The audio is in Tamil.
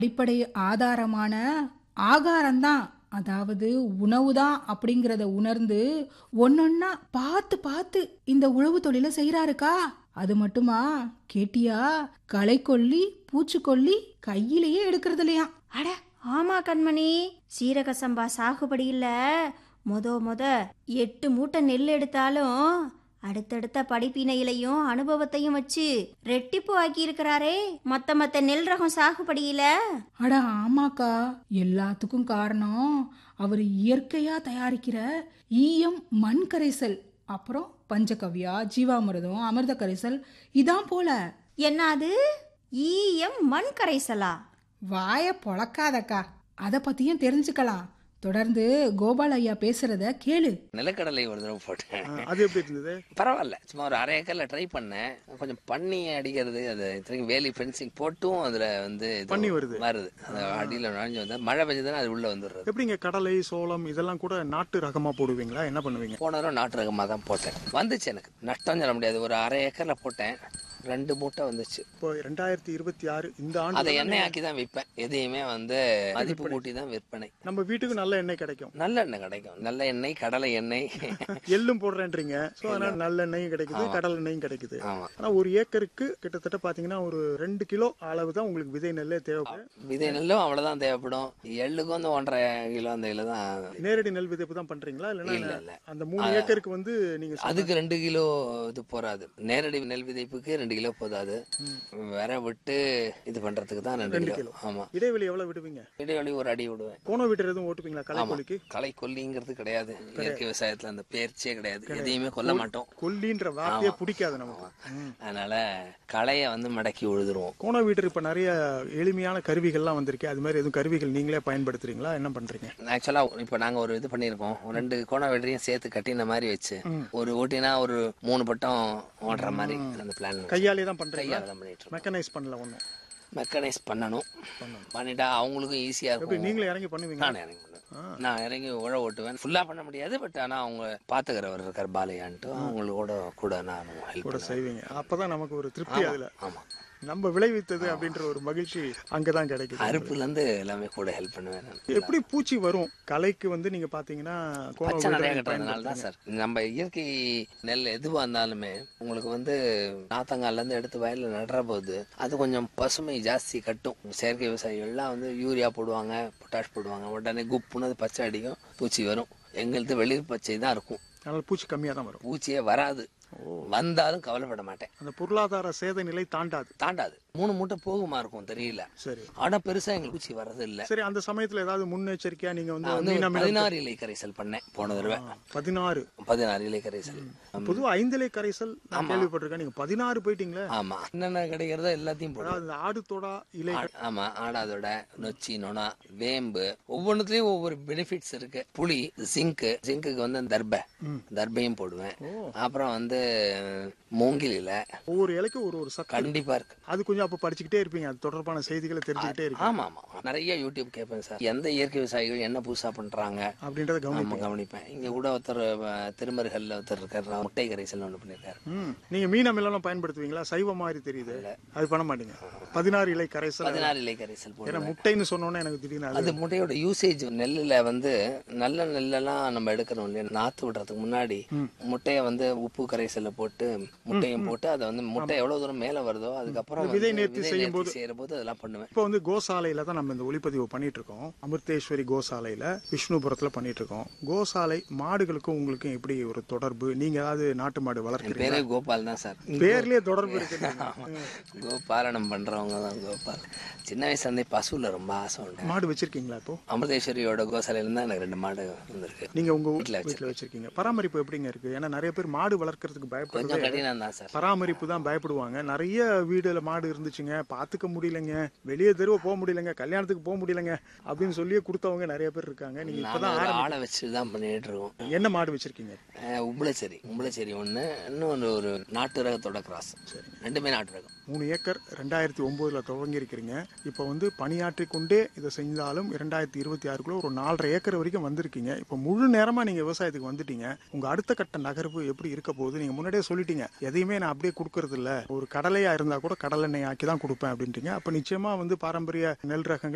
அடிப்படை ஆதாரமான ஆகாரம்தான் அதாவது உணவுதான் அப்படிங்கறத உணர்ந்து ஒன்னொன்னா பார்த்து பார்த்து இந்த உழவு தொழிலை செய்யறாருக்கா அது மட்டுமா கேட்டியா களைக்கொல்லி பூச்சிக்கொல்லி கையிலேயே எடுக்கிறது இல்லையா அட ஆமா கண்மணி சீரக சம்பா சாகுபடியில் மொத மொத எட்டு மூட்டை நெல் எடுத்தாலும் அடுத்தடுத்த படிப்பினையிலையும் அனுபவத்தையும் வச்சு ரெட்டிப்பு ஆக்கி இருக்கிறாரே மத்த மத்த நெல் ரகம் சாகுபடியில அட ஆமாக்கா எல்லாத்துக்கும் காரணம் அவர் இயற்கையா தயாரிக்கிற ஈயம் மண் கரைசல் அப்புறம் பஞ்சகவ்யா ஜீவாமிர்தம் அமிர்த கரைசல் இதான் போல என்னது ஈயம் மண் கரைசலா வாய பொளக்காதக்கா அதை பத்தியும் தெரிஞ்சுக்கலாம் தொடர்ந்து கோபால் ஐயா பேசுறத கேளு நிலக்கடலை ஒரு தடவை போட்டேன் ஆ, அது எப்படி இருந்தது பரவாயில்ல சும்மா ஒரு அரை ஏக்கர்ல ட்ரை பண்ணேன் கொஞ்சம் பண்ணி அடிக்கிறது அது இத்தனைக்கும் வேலி ஃபென்சிங் போட்டும் அதுல வந்து இது பன்னி வருது. வருது அது அடியில நுழைஞ்சு வந்தா மழை பெஞ்சதுன்னா அது உள்ள வந்துடுறது எப்படிங்க கடலை சோளம் இதெல்லாம் கூட நாட்டு ரகமா போடுவீங்களா என்ன பண்ணுவீங்க போன தடவை நாட்டு ரகமாக தான் போட்டேன் வந்துச்சு எனக்கு நஷ்டம் சொல்ல முடியாது ஒரு அரை ஏக்கர்ல போட்டேன் ரெண்டு மூட்டை வந்துச்சு இப்போ ரெண்டாயிரத்தி இருபத்தி ஆறு இந்த ஆண்டு அதை எண்ணெய் ஆக்கி தான் விற்பேன் எதையுமே வந்து மதிப்பு கூட்டி தான் விற்பனை நம்ம வீட்டுக்கு நல்ல எண்ணெய் கிடைக்கும் நல்ல எண்ணெய் கிடைக்கும் நல்ல எண்ணெய் கடலை எண்ணெய் எள்ளும் போடுறேன்றீங்க சோ அதனால நல்ல எண்ணெயும் கிடைக்குது கடல் எண்ணெயும் கிடைக்குது ஆமா ஆனா ஒரு ஏக்கருக்கு கிட்டத்தட்ட பாத்தீங்கன்னா ஒரு ரெண்டு கிலோ அளவு தான் உங்களுக்கு விதை நெல்லே தேவைப்படும் விதை நெல்லும் அவ்வளவுதான் தேவைப்படும் எள்ளுக்கும் வந்து ஒன்றரை கிலோ அந்த இதில் தான் நேரடி நெல் விதைப்பு தான் பண்றீங்களா இல்ல இல்லைன்னா இல்ல அந்த மூணு ஏக்கருக்கு வந்து நீங்க சொன்ன- அதுக்கு ரெண்டு கிலோ இது போறாது நேரடி நெல் விதைப்புக்கு ரெண்டு கிலோ போதாது விர விட்டு இது பண்றதுக்கு தான் ரெண்டு கிலோ ஆமா இடைவெளி எவ்வளவு விடுவீங்க இடைவெளி ஒரு அடி விடுவேன் போன வீட்டர் எதுவும் ஓட்டுப்பீங்களா களைக்கொல்லிக்கு களை கொல்லிங்கிறது கிடையாது இயற்கை விவசாயத்துல அந்த பேர்ச்சியே கிடையாது எதையுமே கொல்ல மாட்டோம் கொல்லின்ற வார்த்தையே பிடிக்காது நமக்கு ம். அதனால களைய வந்து மடக்கி உழுதுருவோம் கோண வீட்டர் இப்ப நிறைய எளிமையான கருவிகள்லாம் வந்திருக்கு அது மாதிரி எதுவும் கருவிகள் நீங்களே பயன்படுத்துறீங்களா என்ன பண்றீங்க ஆக்சுவலா இப்ப நாங்க ஒரு இது பண்ணிருக்கோம் ரெண்டு கோண வெள்ளரையும் சேர்த்து கட்டின மாதிரி வச்சு ஒரு ஓட்டினா ஒரு மூணு பட்டம் ஓடுற மாதிரி அந்த பிளான் கையாலே தான் பண்றீங்களா கையால தான் பண்ணிட்டு இருக்கோம் மெக்கனைஸ் பண்ணல ஒண்ணும் மெக்கனைஸ் பண்ணணும் பண்ணிட்டா அவங்களுக்கும் ஈஸியா எப்படி இருக்கும் நீங்களே இறங்கி பண்ணுவீங்க நான் இறங்கி பண்ணுவேன் நான் இறங்கி உழ ஓட்டுவேன் ஃபுல்லா பண்ண முடியாது பட் ஆனா அவங்க பாத்துக்கிறவர் இருக்கார் பாலையான்ட்டு அவங்களோட கூட நான் ஹெல்ப் கூட செய்வீங்க அப்பதான் நமக்கு ஒரு திருப்தி அதுல ஆமா நம்ம விளைவித்தது அப்படின்ற ஒரு மகிழ்ச்சி அங்கதான் கிடைக்குது அறுப்புல இருந்து எல்லாமே கூட ஹெல்ப் பண்ணுவேன் நான் எப்படி பூச்சி வரும் கலைக்கு வந்து நீங்க பாத்தீங்கன்னா கோண பச்சை நிறைய வீடரை கட்டுறதுனால தான் சார் நம்ம இயற்கை நெல் எதுவா இருந்தாலுமே உங்களுக்கு வந்து நாத்தங்கால்ல இருந்து எடுத்து வயல்ல நடுற போது அது கொஞ்சம் பசுமை ஜாஸ்தி கட்டும் செயற்கை விவசாயிகள்லாம் வந்து யூரியா போடுவாங்க பொட்டாஷ் போடுவாங்க உடனே குப்புன்னு அது பச்சை அடிக்கும் பூச்சி வரும் எங்களுது வெளிர் பச்சை தான் இருக்கும் அதனால பூச்சி கம்மியா தான் வரும் பூச்சியே வராது வந்தாலும் கவலைப்பட மாட்டேன் அந்த பொருளாதார சேத நிலை தாண்டாது தாண்டாது மூணு மூட்டை போகுமா இருக்கும் தெரியல சரி ஆனா பெருசா எங்களுக்கு பூச்சி வர்றது இல்ல சரி அந்த சமயத்துல ஏதாவது முன்னெச்சரிக்கையா நீங்க வந்து நான் வந்து மீனா மீனா பதினாறு இலை கரைசல் பண்ணேன் போன தடவை பதினாறு பதினாறு இலை கரைசல் பொதுவா ஐந்திலை கரைசல் நான் கேள்விப்பட்டிருக்கேன் நீங்க பதினாறு போயிட்டீங்களே ஆமா என்னென்ன கிடைக்கிறதோ எல்லாத்தையும் போடுவோம் அதாவது இந்த ஆடு தொடா இலை ஆ- ஆமா ஆடாதோட நொச்சி நொனா வேம்பு ஒவ்வொன்றுத்துலயும் ஒவ்வொரு பெனிஃபிட்ஸ் இருக்கு புளி ஜிங்க் ஜிங்க்குக்கு வந்து தர்பை தர்பையும் போடுவேன் அப்புறம் வந்து மூங்கில் இலை ஒவ்வொரு இலைக்கு ஒரு ஒரு சத்து கண்டிப்பா இருக்கு அது கொஞ்சம் அப்ப படிச்சுக்கிட்டே இருப்பீங்க அது தொடர்பான செய்திகளை தெரிஞ்சுக்கிட்டே இருக்கு ஆமா ஆமா நிறைய யூடியூப் கேட்பேன் சார் எந்த இயற்கை விவசாயிகள் என்ன புதுசா பண்றாங்க அப்படின்றத கவனி ஆமா கவனிப்பேன் இங்க கூட ஒருத்தர் அஹ், திருமருகல்ல ஒருத்தர் இருக்காரு முட்டை கரைசல் ஒண்ணு பண்ணிருக்காரு ம் நீங்க மீனா மில்லாம் பயன்படுத்துவீங்களா சைவ மாதிரி தெரியுது அது பண்ண மாட்டீங்க பதினாறு இலை கரைசல் பதினாறு இலை கரைசல் ஏன்னா போடுவேன் முட்டைன்னு சொன்னோன்னே எனக்கு திடீர்னு அது அது முட்டையோட யூசேஜ் நெல்லுல வந்து நல்ல நெல்லெல்லாம் நம்ம எடுக்கிறோம் இல்லையா நாத்து விடுறதுக்கு முன்னாடி முட்டைய வந்து உப்பு கரைசல்ல போட்டு முட்டையும் போட்டு அதை வந்து முட்டை எவ்வளவு தூரம் மேல வருதோ அதுக்கப்புறம் வந்து விதை நேர்த்தி விதை செய்யும் நேர்த்தி செய்யற போது அதெல்லாம் பண்ணுவேன் இப்போ வந்து கோசாலையில தான் நம்ம இந்த ஒளிப்பதிவு பண்ணிட்டு இருக்கோம் அமிர்தேஸ்வரி கோசாலையில விஷ்ணுபுரத்துல பண்ணிட்டு இருக்கோம் கோசாலை மாடுகளுக்கும் உங்களுக்கும் எப்படி ஒரு தொடர்பு நீங்க ஏதாவது நாட்டு மாடு என் வளர்க்குறீங்க பேரே கோபால் தான் சார் பேர்லயே தொடர்பு இருக்கு கோபாலனம் பண்றவங்க தான் கோபால் சின்ன வயசுல இருந்தே பசுல ரொம்ப ஆசை உண்டு மாடு வச்சிருக்கீங்களா இப்போ அமிர்தேஸ்வரியோட கோசாலையில இருந்தா எனக்கு ரெண்டு மாடு வந்திருக்கு நீங்க உங்க வீட்டுல வீட்டுல வச்சிருக்கீங்க பராமரிப்பு எப்படிங்க இருக்கு ஏன்னா நிறைய பேர் மாடு வளர்க்கறதுக்கு கொஞ்சம் பயப்படுறது கடினம் தான் சார் பராமரிப்பு தான் பயப்படுவாங்க நிறைய வீடுல மாடு இருந்துச்சுங்க பாத்துக்க முடியலங்க வெளியே தெருவ போக முடியலங்க கல்யாணத்துக்கு போக முடியலங்க அப்படின்னு சொல்லியே கொடுத்தவங்க நிறைய பேர் இருக்காங்க நீங்க நாங்க இப்பதான் ஒரு ஆளை வச்சு தான் பண்ணிட்டு இருக்கோம் என்ன மாடு வச்சிருக்கீங்க அஹ் உம்பளச்சேரி உம்பளச்சேரி ஒன்று இன்னொன்று ஒரு நாட்டு ரகத்தோட கிராஸ் ரெண்டுமே நாட்டு ரகம் மூணு ஏக்கர் ரெண்டாயிரத்தி ஒன்பதுல துவங்கி இருக்கிறீங்க இப்போ வந்து பணியாற்றி கொண்டே இதை செஞ்சாலும் இரண்டாயிரத்தி இருபத்தி ஆறுக்குள்ள ஒரு நாலரை ஏக்கர் வரைக்கும் வந்திருக்கீங்க இப்போ முழு நேரமா நீங்க விவசாயத்துக்கு வந்துட்டீங்க உங்க அடுத்த கட்ட நகர்வு எப்படி இருக்க போகுது நீங்க முன்னாடியே சொல்லிட்டீங்க எதையுமே நான் அப்படியே கொடுக்கறது இல்ல ஒரு கடலையா இருந்தா கூட கடலெண்ணெய் ஆக்கி தான் கொடுப்பேன் அப்படின்றீங்க அப்ப நிச்சயமா வந்து பாரம்பரிய நெல் ரகங்கள்